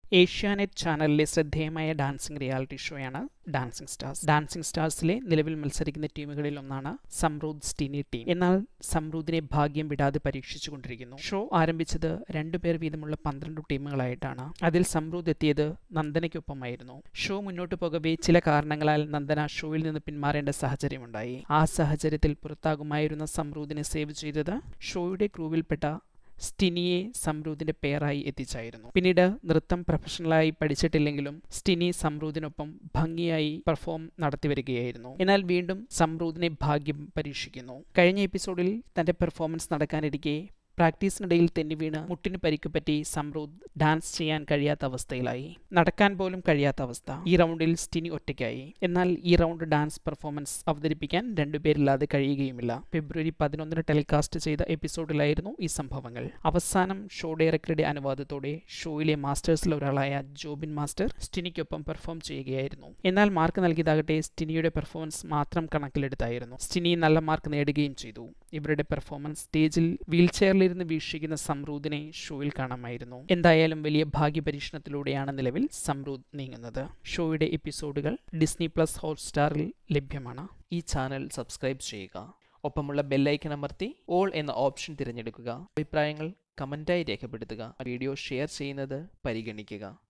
ഏഷ്യാനെറ്റ് ചാനലിലെ ശ്രദ്ധേയമായ dancing reality ഷോയാണ് ഡാൻസിംഗ് സ്റ്റാർസ് ഡാൻസിംഗ് സ്റ്റാർസിലെ നിലവിൽ മത്സരിക്കുന്ന ടീമുകളിൽ ഒന്നാണ് സംറൂദ് സ്റ്റിനി ടീം എന്നാൽ സംറൂദിനെ ഭാഗ്യം വിടാതെ പരീക്ഷിച്ചുകൊണ്ടിരിക്കുന്നു ഷോ ആരംഭിച്ചത് രണ്ടുപേർ വീതമുള്ള പന്ത്രണ്ട് ടീമുകളായിട്ടാണ് അതിൽ സംറൂദ് എത്തിയത് നന്ദനയ്ക്കൊപ്പമായിരുന്നു ഷോ മുന്നോട്ട് പോകവേ ചില കാരണങ്ങളാൽ നന്ദന ഷോയിൽ നിന്ന് പിന്മാറേണ്ട സാഹചര്യമുണ്ടായി ആ സാഹചര്യത്തിൽ പുറത്താകുമായിരുന്ന സംറൂദിനെ സേവ് ചെയ്തത് ഷോയുടെ ക്രൂവിൽപ്പെട്ട സ്റ്റിനിയെ സംറൂദിന്റെ പേരായി എത്തിച്ചായിരുന്നു പിന്നീട് നൃത്തം പ്രൊഫഷണലായി പഠിച്ചിട്ടില്ലെങ്കിലും സ്റ്റിനി സംറൂദിനൊപ്പം ഭംഗിയായി പെർഫോം നടത്തിവരികയായിരുന്നു എന്നാൽ വീണ്ടും സംറൂദിനെ ഭാഗ്യം പരീക്ഷിക്കുന്നു കഴിഞ്ഞ എപ്പിസോഡിൽ തന്റെ പെർഫോമൻസ് നടക്കാനിരിക്കെ പ്രാക്ടീസിനിടയിൽ തെന്നി വീണ് മുട്ടിന് പരിക്ക് പറ്റി സംറൂദ് ഡാൻസ് ചെയ്യാൻ കഴിയാത്ത അവസ്ഥയിലായി നടക്കാൻ പോലും കഴിയാത്ത അവസ്ഥ ഈ റൗണ്ടിൽ സ്റ്റിനി ഒറ്റയ്ക്കായി എന്നാൽ ഈ റൗണ്ട് ഡാൻസ് പെർഫോമൻസ് അവതരിപ്പിക്കാൻ രണ്ടുപേരില്ലാതെ കഴിയുകയുമില്ല ഫെബ്രുവരി പതിനൊന്നിന് ടെലികാസ്റ്റ് ചെയ്ത എപ്പിസോഡിലായിരുന്നു ഈ സംഭവങ്ങൾ അവസാനം ഷോ ഡയറക്ടറുടെ അനുവാദത്തോടെ ഷോയിലെ മാസ്റ്റേഴ്സിൽ ഒരാളായ ജോബിൻ മാസ്റ്റർ സ്റ്റിനിക്കൊപ്പം പെർഫോം ചെയ്യുകയായിരുന്നു എന്നാൽ മാർക്ക് നൽകിയതാകട്ടെ സ്റ്റിനിയുടെ പെർഫോമൻസ് മാത്രം കണക്കിലെടുത്തായിരുന്നു സ്റ്റിനി നല്ല മാർക്ക് നേടുകയും ചെയ്തു ഇവരുടെ പെർഫോമൻസ് സ്റ്റേജിൽ വീൽ ചെയറിലിരുന്ന് വീക്ഷിക്കുന്ന സംറൂദിനെ ഷോയിൽ കാണാമായിരുന്നു എന്തായാലും വലിയ ഭാഗ്യ പരീക്ഷണത്തിലൂടെയാണ് നിലവിൽ സംറൂദ് നീങ്ങുന്നത് ഷോയുടെ എപ്പിസോഡുകൾ ഡിസ്നി പ്ലസ് ഹോട്ട്സ്റ്റാറിൽ ലഭ്യമാണ് ഈ ചാനൽ സബ്സ്ക്രൈബ് ചെയ്യുക ഒപ്പമുള്ള ബെല്ലൈക്കൺ അമർത്തി ഓൾ എന്ന ഓപ്ഷൻ തിരഞ്ഞെടുക്കുക അഭിപ്രായങ്ങൾ കമൻറ്റായി രേഖപ്പെടുത്തുക വീഡിയോ ഷെയർ ചെയ്യുന്നത് പരിഗണിക്കുക